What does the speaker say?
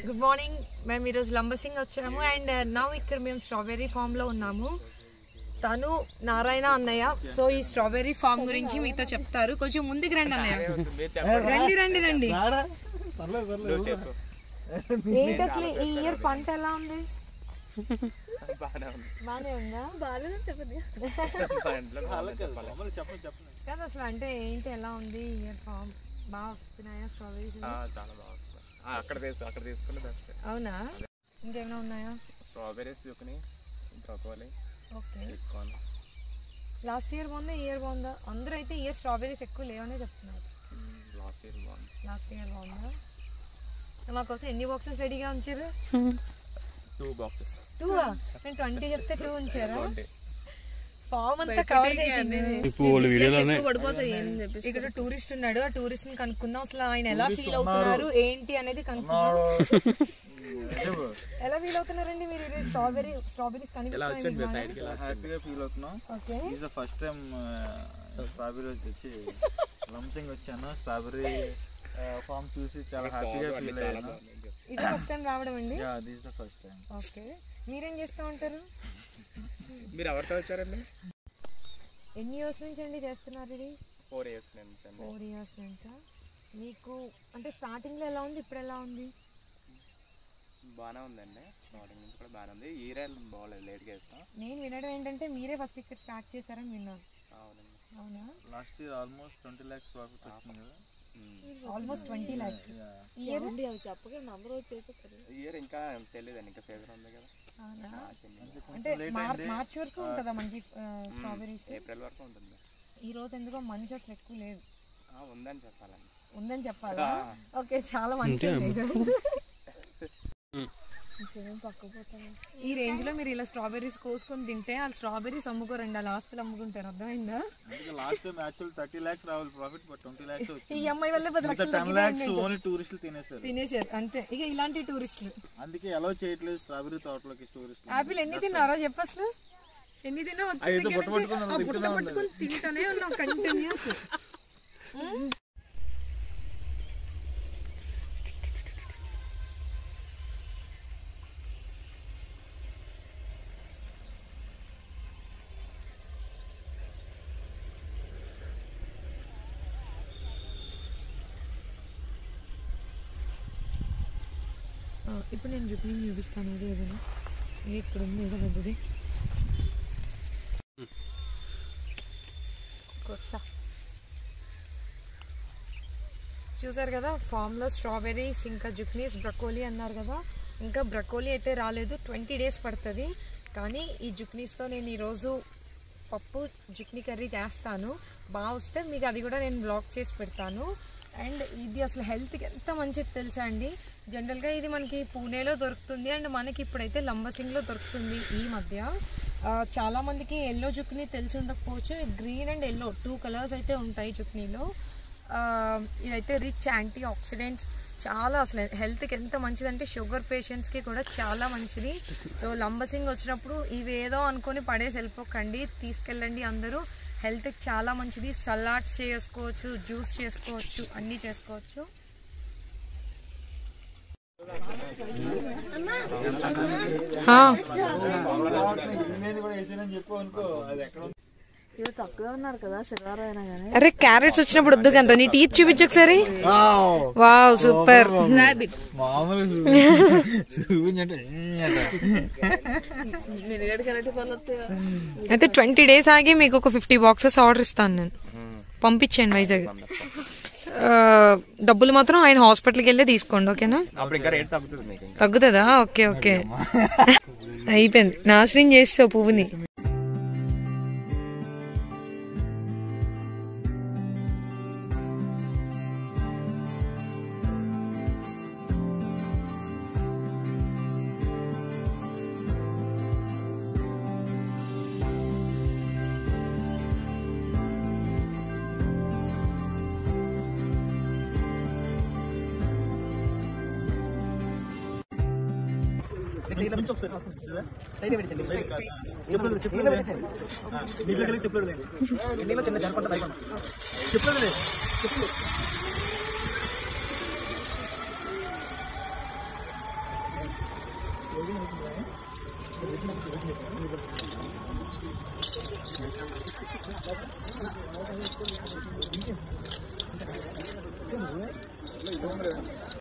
Good morning మేము ఈరోజు లంబసింగ్ వచ్చాము అండ్ నా ఇక్కడ మేము స్ట్రాబెర్రీ ఫామ్ లో ఉన్నాము తను నారాయణ అన్నయ్య సో ఈ స్ట్రాబెర్రీ ఫామ్ గురించి మీతో చెప్తారు కొంచెం ముందుకు రండి అన్నయ్య రండి రండి రండి ఏంటి అసలు ఈ ఇయర్ పంట ఎలా ఉంది బానే ఉందా బాగానే చెప్పండి కదా అసలు అంటే ఏంటి ఎలా ఉంది ఇయర్ ఫామ్ బాగా వస్తున్నాయా స్ట్రాబెరీస్ చాలా బాగుంది అక్కడ తీసు అక్కడ తీసుకుని బెస్ట్ అవునా ఇంకేమైనా ఉన్నాయా స్ట్రాబెరీస్ చూకుని బ్రొకోలి ఓకే చిక్కాన్ లాస్ట్ ఇయర్ బాగుందా ఈ ఇయర్ బాగుందా అందరూ అయితే ఇయర్ స్ట్రాబెరీస్ ఎక్కువ లేవనే చెప్తున్నారు లాస్ట్ ఇయర్ బాగుంది లాస్ట్ ఇయర్ బాగుందా మాకోసం ఎన్ని బాక్సెస్ రెడీగా ఉంచారు టూ బాక్సెస్ టూ నేను ట్వంటీ చెప్తే టూ ఉంచారా ఫామ్ అంతా కవర్ చేసింది ఇక్కడ టూరిస్ట్ ఉన్నాడు ఆ టూరిస్ట్ ని కనుక్కుందాం అసలు ఆయన ఎలా ఫీల్ అవుతున్నారు ఏంటి అనేది కనుక్కుందాం ఎలా ఫీల్ అవుతున్నారండి మీరు స్ట్రాబెరీ స్ట్రాబెరీస్ కనిపిస్తున్నాయి హ్యాపీగా ఫీల్ అవుతున్నాం okay is the first time strawberry వచ్చి లంసింగ్ వచ్చాను స్ట్రాబెరీ ఫామ్ చూసి చాలా హ్యాపీగా ఫీల్ అయ్యాను ఇది ఫస్ట్ టైం రావడం అండి yeah this the first time okay మీరేం చేస్తూ ఉంటారు మీరు ఎవరితో వచ్చారండి ఎన్ని ఇయర్స్ నుంచి అండి చేస్తున్నారు ఇది ఫోర్ ఇయర్స్ నుంచి అండి ఫోర్ ఇయర్స్ నుంచా మీకు అంటే స్టార్టింగ్ లో ఎలా ఉంది ఇప్పుడు ఎలా ఉంది బాగానే ఉందండి స్టార్టింగ్ నుంచి కూడా బాగానే ఉంది ఈ రైల్ బాగలేదు లేట్గా వేస్తాం నేను వినడం ఏంటంటే మీరే ఫస్ట్ ఇక్కడ స్టార్ట్ చేశారని విన్నాను అవునండి అవునా last year almost twenty lakhs profit వచ్చింది కదా almost twenty lakhs Yeah. Year year ఇంకా తెలియదండి ఇంకా సీజన్ ఉంది కదా అవునా చిన్న అంటే మార్- మార్చ్ వరకు ఉంటుందా మనకి స్ట్రాబెరీస్ ఏప్రిల్ వరకు ఉంటుంది ఈ రోజు ఎందుకో మంచి అసలు ఎక్కువ లేదు ఆ, ఉందని చెప్పాలండి ఉందని చెప్పాలా ఓకే చాలా మంచి ఈ రేంజ్ లో మీరు ఇలా స్ట్రాబెరీస్ కోసుకొని తింటే ఆ స్ట్రాబెరీస్ అమ్ముకోరండి అలా ఆస్తులు అమ్ముకుంటారు అర్థమైందా అందుకే last time actual thirty lakhs రావాలి ప్రాఫిట్ బట్ ట్వంటీ ల్యాక్స్ ఈ వచ్చింది అమ్మాయి వల్ల పది లక్షలు టెన్ ల్యాక్స్ ఓన్లీ టూరిస్టులు తినేశారు తినేసారు అంతే ఇక ఇలాంటి టూరిస్టులు అందుకే అలౌ చేయట్లేదు స్ట్రాబెరీ తోటలోకి టూరిస్టులు ఆపిల్ ఎన్ని తిన్నారా చెప్పు అసలు ఎన్ని తిన్నా వచ్చిన ఐదు దగ్గర బుట్ట నుంచి పట్టుకొని ఆ బుట్ట పట్టుకొని తింటానే ఉన్నాం కంటిన్యూస్ ఇప్పుడు నేను జుట్ని చూపిస్తాను అది ఏదైనా ఏ ఇక్కడ ఉంది ఏదో పెద్దది కొస్సా చూసారు కదా ఫామ్లో స్ట్రాబెర్రీస్ ఇంకా జుక్నీస్ బ్రకోలీ అన్నారు కదా ఇంకా బ్రకోలీ అయితే రాలేదు ట్వంటీ డేస్ పడుతుంది కానీ ఈ జుక్నీస్తో నేను ఈరోజు పప్పు జుక్నీ కర్రీ చేస్తాను బాగా వస్తే మీకు అది కూడా నేను బ్లాక్ చేసి పెడతాను అండ్ ఇది అసలు హెల్త్కి ఎంత మంచిది తెలుసా అండి జనరల్గా ఇది మనకి పూణేలో దొరుకుతుంది అండ్ మనకి ఇప్పుడైతే లంబసింగ్లో దొరుకుతుంది ఈ మధ్య ఆ, చాలా మందికి ఎల్లో జుక్నీ తెలిసి ఉండకపోవచ్చు green and yellow two colours అయితే ఉంటాయి జుక్నీలో ఆ, ఇదైతే రిచ్ యాంటీ ఆక్సిడెంట్స్ చాలా అసలు హెల్త్కి ఎంత మంచిదంటే షుగర్ పేషెంట్స్కి కూడా చాలా మంచిది సో లంబసింగ్ వచ్చినప్పుడు ఇవి ఏదో అనుకొని పడేసి వెళ్ళిపోకండి తీసుకెళ్ళండి అందరూ హెల్త్కి చాలా మంచిది సలాడ్స్ చేసుకోవచ్చు జ్యూస్ చేసుకోవచ్చు అన్నీ చేసుకోవచ్చు మీద కూడా వేసానని చెప్పు అనుకో అది ఎక్కడ ఉంది? అరే క్యారెట్స్ వచ్చినప్పుడు వద్దు కదా నీ టీత్ చూపించు ఒకసారి వావ్ సూపర్ మామూలు చూపించంటే అయితే ట్వంటీ డేస్ ఆగి మీకు ఒక ఫిఫ్టీ బాక్సెస్ ఆర్డర్ ఇస్తాను నేను పంపించాను వైజాగ్ ఆ, డబ్బులు మాత్రం ఆయన హాస్పిటల్కి వెళ్ళి తీసుకోండి ఓకేనా అప్పుడు ఇంకా రేట్ తగ్గుతుంది మీకు ఇంకా తగ్గుతుందా ఓకే ఓకే అయిపోయింది నాశనం చేస్తావు పువ్వుని ఇదిగోండి.